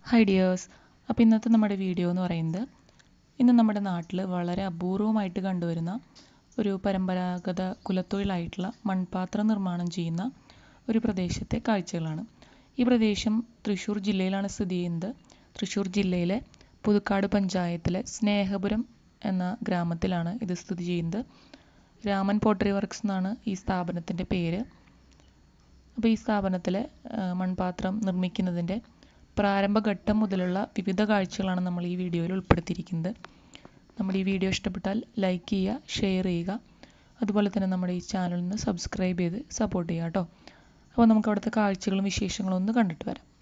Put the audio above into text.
hi dears അപ്പോൾ ഇന്നത്തെ നമ്മുടെ വീഡിയോ എന്ന് പറയുന്നത് ഇന്ന് നമ്മുടെ നാട്ടിൽ വളരെ അപൂർവമായിട്ട് കണ്ടുവരുന്ന ഒരു പരമ്പരാഗത കുലത്തൊഴിലായിട്ടുള്ള മൺപാത്ര നിർമ്മാണം ചെയ്യുന്ന ഒരു പ്രദേശത്തെ കാഴ്ചകളാണ് ഈ പ്രദേശം തൃശ്ശൂർ ജില്ലയിലാണ് സ്ഥിതി ചെയ്യുന്നത് തൃശ്ശൂർ ജില്ലയിലെ പുതുക്കാട് പഞ്ചായത്തിലെ സ്നേഹപുരം എന്ന ഗ്രാമത്തിലാണ് ഇത് സ്ഥിതി ചെയ്യുന്നത് രാമൻ പോട്ടറി വർക്ക്സ് എന്നാണ് ഈ സ്ഥാപനത്തിൻ്റെ പേര് അപ്പോൾ ഈ സ്ഥാപനത്തിലെ ആ, മൺപാത്രം നിർമ്മിക്കുന്നതിൻ്റെ പ്രാരംഭഘട്ടം മുതലുള്ള വിവിധ കാഴ്ചകളാണ് നമ്മൾ ഈ വീഡിയോയിൽ ഉൾപ്പെടുത്തിയിരിക്കുന്നത് നമ്മുടെ ഈ വീഡിയോ ഇഷ്ടപ്പെട്ടാൽ ലൈക്ക് ചെയ്യുക ഷെയർ ചെയ്യുക അതുപോലെ തന്നെ നമ്മുടെ ഈ ചാനലിൽ നിന്ന് സബ്സ്ക്രൈബ് ചെയ്ത് സപ്പോർട്ട് ചെയ്യുക കേട്ടോ അപ്പോൾ നമുക്ക് അവിടുത്തെ കാഴ്ചകളും വിശേഷങ്ങളും ഒന്ന് കണ്ടിട്ട് വരാം